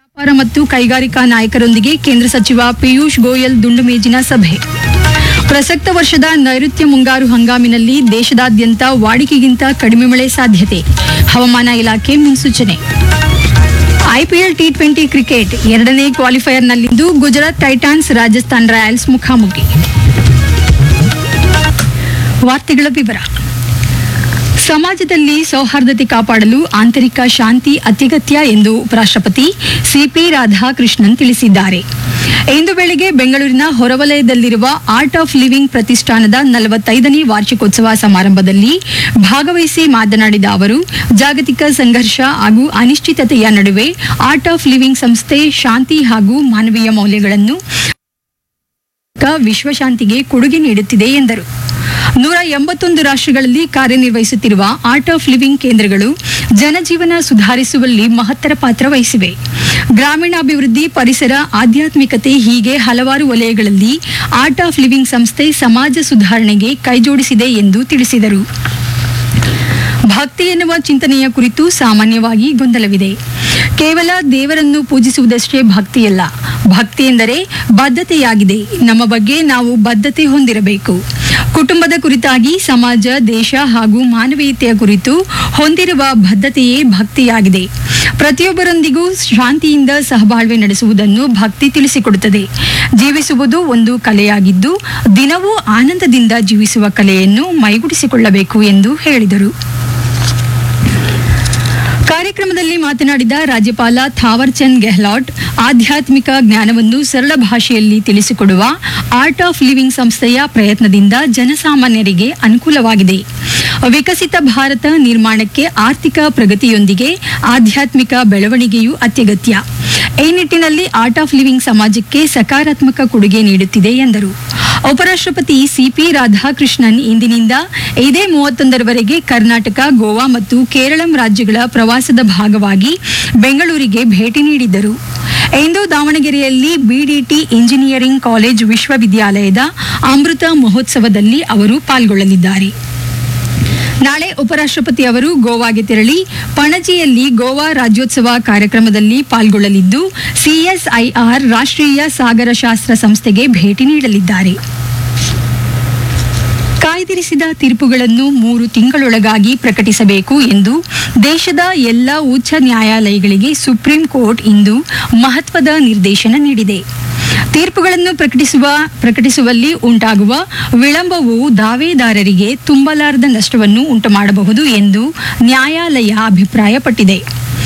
ವ್ಯಾಪಾರ ಮತ್ತು ಕೈಗಾರಿಕಾ ನಾಯಕರೊಂದಿಗೆ ಕೇಂದ್ರ ಸಚಿವ ಪಿಯೂಷ್ ಗೋಯಲ್ ದುಂಡು ಮೇಜಿನ ಸಭೆ ಪ್ರಸಕ್ತ ವರ್ಷದ ನೈಋತ್ಯ ಮುಂಗಾರು ಹಂಗಾಮಿನಲ್ಲಿ ದೇಶದಾದ್ಯಂತ ವಾಡಿಕೆಗಿಂತ ಕಡಿಮೆ ಮಳೆ ಸಾಧ್ಯತೆ ಹವಾಮಾನ ಇಲಾಖೆ ಮುನ್ಸೂಚನೆ ಐಪಿಎಲ್ ಟಿ ಟ್ವೆಂಟಿ ಕ್ರಿಕೆಟ್ ಎರಡನೇ ಕ್ವಾಲಿಫೈಯರ್ನಲ್ಲಿಂದು ಗುಜರಾತ್ ಟೈಟಾನ್ಸ್ ರಾಜಸ್ಥಾನ್ ರಾಯಲ್ಸ್ ಮುಖಾಮುಖಿ ವಾರ್ತೆಗಳ ವಿವರ ಸಮಾಜದಲ್ಲಿ ಸೌಹಾರ್ದತೆ ಕಾಪಾಡಲು ಆಂತರಿಕ ಶಾಂತಿ ಅತ್ಯಗತ್ಯ ಎಂದು ಉಪರಾಷ್ಟ್ರಪತಿ ಸಿಪಿ ರಾಧಾಕೃಷ್ಣನ್ ತಿಳಿಸಿದ್ದಾರೆ ಇಂದು ಬೆಳಿಗ್ಗೆ ಬೆಂಗಳೂರಿನ ಹೊರವಲಯದಲ್ಲಿರುವ ಆರ್ಟ್ ಆಫ್ ಲಿವಿಂಗ್ ಪ್ರತಿಷ್ಠಾನದ ನಲವತ್ತೈದನೇ ವಾರ್ಷಿಕೋತ್ಸವ ಸಮಾರಂಭದಲ್ಲಿ ಭಾಗವಹಿಸಿ ಮಾತನಾಡಿದ ಅವರು ಜಾಗತಿಕ ಸಂಘರ್ಷ ಹಾಗೂ ಅನಿಶ್ಚಿತತೆಯ ನಡುವೆ ಆರ್ಟ್ ಆಫ್ ಲಿವಿಂಗ್ ಸಂಸ್ಥೆ ಶಾಂತಿ ಹಾಗೂ ಮಾನವೀಯ ಮೌಲ್ಯಗಳನ್ನು ವಿಶ್ವಶಾಂತಿಗೆ ಕೊಡುಗೆ ನೀಡುತ್ತಿದೆ ಎಂದರು ನೂರ ಎಂಬತ್ತೊಂದು ರಾಷ್ಟ್ರಗಳಲ್ಲಿ ಕಾರ್ಯನಿರ್ವಹಿಸುತ್ತಿರುವ ಆರ್ಟ್ ಆಫ್ ಲಿವಿಂಗ್ ಕೇಂದ್ರಗಳು ಜನಜೀವನ ಸುಧಾರಿಸುವಲ್ಲಿ ಮಹತ್ತರ ಪಾತ್ರ ವಹಿಸಿವೆ ಗ್ರಾಮೀಣಾಭಿವೃದ್ಧಿ ಪರಿಸರ ಆಧ್ಯಾತ್ಮಿಕತೆ ಹೀಗೆ ಹಲವಾರು ವಲಯಗಳಲ್ಲಿ ಆರ್ಟ್ ಆಫ್ ಲಿವಿಂಗ್ ಸಂಸ್ಥೆ ಸಮಾಜ ಸುಧಾರಣೆಗೆ ಕೈಜೋಡಿಸಿದೆ ಎಂದು ತಿಳಿಸಿದರು ಭಕ್ತಿ ಎನ್ನುವ ಚಿಂತನೆಯ ಕುರಿತು ಸಾಮಾನ್ಯವಾಗಿ ಗೊಂದಲವಿದೆ ಕೇವಲ ದೇವರನ್ನು ಪೂಜಿಸುವುದಷ್ಟೇ ಭಕ್ತಿಯಲ್ಲ ಭಕ್ತಿ ಎಂದರೆ ಬದ್ಧತೆಯಾಗಿದೆ ನಮ್ಮ ಬಗ್ಗೆ ನಾವು ಬದ್ಧತೆ ಹೊಂದಿರಬೇಕು ಕುಟುಂಬದ ಕುರಿತಾಗಿ ಸಮಾಜ ದೇಶ ಹಾಗೂ ಮಾನವೀಯತೆಯ ಕುರಿತು ಹೊಂದಿರುವ ಬದ್ಧತೆಯೇ ಭಕ್ತಿಯಾಗಿದೆ ಪ್ರತಿಯೊಬ್ಬರೊಂದಿಗೂ ಶಾಂತಿಯಿಂದ ಸಹಬಾಳ್ವೆ ನಡೆಸುವುದನ್ನು ಭಕ್ತಿ ತಿಳಿಸಿಕೊಡುತ್ತದೆ ಜೀವಿಸುವುದು ಒಂದು ಕಲೆಯಾಗಿದ್ದು ದಿನವೂ ಆನಂದದಿಂದ ಜೀವಿಸುವ ಕಲೆಯನ್ನು ಮೈಗೂಡಿಸಿಕೊಳ್ಳಬೇಕು ಎಂದು ಹೇಳಿದರು ಕಾರ್ಯಕ್ರಮದಲ್ಲಿ ಮಾತನಾಡಿದ ರಾಜ್ಯಪಾಲ ಥಾವರ್ ಚಂದ್ ಗೆಹ್ಲಾಟ್ ಆಧ್ಯಾತ್ಮಿಕ ಜ್ಞಾನವನ್ನು ಸರಳ ಭಾಷೆಯಲ್ಲಿ ತಿಳಿಸಿಕೊಡುವ ಆರ್ಟ್ ಆಫ್ ಲಿವಿಂಗ್ ಸಂಸ್ಥೆಯ ಪ್ರಯತ್ನದಿಂದ ಜನಸಾಮಾನ್ಯರಿಗೆ ಅನುಕೂಲವಾಗಿದೆ ವಿಕಸಿತ ಭಾರತ ನಿರ್ಮಾಣಕ್ಕೆ ಆರ್ಥಿಕ ಪ್ರಗತಿಯೊಂದಿಗೆ ಆಧ್ಯಾತ್ಮಿಕ ಬೆಳವಣಿಗೆಯೂ ಅತ್ಯಗತ್ಯ ಈ ನಿಟ್ಟಿನಲ್ಲಿ ಆರ್ಟ್ ಆಫ್ ಲಿವಿಂಗ್ ಸಮಾಜಕ್ಕೆ ಸಕಾರಾತ್ಮಕ ಕೊಡುಗೆ ನೀಡುತ್ತಿದೆ ಎಂದರು ಉಪರಾಷ್ಟ್ರಪತಿ ಸಿಪಿ ರಾಧಾಕೃಷ್ಣನ್ ಇಂದಿನಿಂದ ಇದೇ ಮೂವತ್ತೊಂದರವರೆಗೆ ಕರ್ನಾಟಕ ಗೋವಾ ಮತ್ತು ಕೇರಳಂ ರಾಜ್ಯಗಳ ಪ್ರವಾಸದ ಭಾಗವಾಗಿ ಬೆಂಗಳೂರಿಗೆ ಭೇಟಿ ನೀಡಿದ್ದರು ಇಂದು ದಾವಣಗೆರೆಯಲ್ಲಿ ಬಿಡಿಟಿ ಇಂಜಿನಿಯರಿಂಗ್ ಕಾಲೇಜ್ ವಿಶ್ವವಿದ್ಯಾಲಯದ ಅಮೃತ ಮಹೋತ್ಸವದಲ್ಲಿ ಅವರು ಪಾಲ್ಗೊಳ್ಳಲಿದ್ದಾರೆ ನಾಳೆ ಉಪರಾಷ್ಟ್ರಪತಿ ಅವರು ಗೋವಾಗೆ ತೆರಳಿ ಪಣಜಿಯಲ್ಲಿ ಗೋವಾ ರಾಜ್ಯೋತ್ಸವ ಕಾರ್ಯಕ್ರಮದಲ್ಲಿ ಪಾಲ್ಗೊಳ್ಳಲಿದ್ದು ಸಿಎಸ್ಐಆರ್ ರಾಷ್ಟ್ರೀಯ ಸಾಗರಶಾಸ್ತ್ರ ಸಂಸ್ಥೆಗೆ ಭೇಟಿ ನೀಡಲಿದ್ದಾರೆ ಕಾಯ್ದಿರಿಸಿದ ತೀರ್ಪುಗಳನ್ನು ಮೂರು ತಿಂಗಳೊಳಗಾಗಿ ಪ್ರಕಟಿಸಬೇಕು ಎಂದು ದೇಶದ ಎಲ್ಲ ಉಚ್ಚ ನ್ಯಾಯಾಲಯಗಳಿಗೆ ಸುಪ್ರೀಂ ಕೋರ್ಟ್ ಇಂದು ಮಹತ್ವದ ನಿರ್ದೇಶನ ನೀಡಿದೆ ತೀರ್ಪುಗಳನ್ನು ಪ್ರಕಟಿಸುವ ಪ್ರಕಟಿಸುವಲ್ಲಿ ಉಂಟಾಗುವ ವಿಳಂಬವು ದಾವೇದಾರರಿಗೆ ತುಂಬಲಾರದ ನಷ್ಟವನ್ನು ಉಂಟುಮಾಡಬಹುದು ಎಂದು ನ್ಯಾಯಾಲಯ ಅಭಿಪ್ರಾಯಪಟ್ಟಿದೆ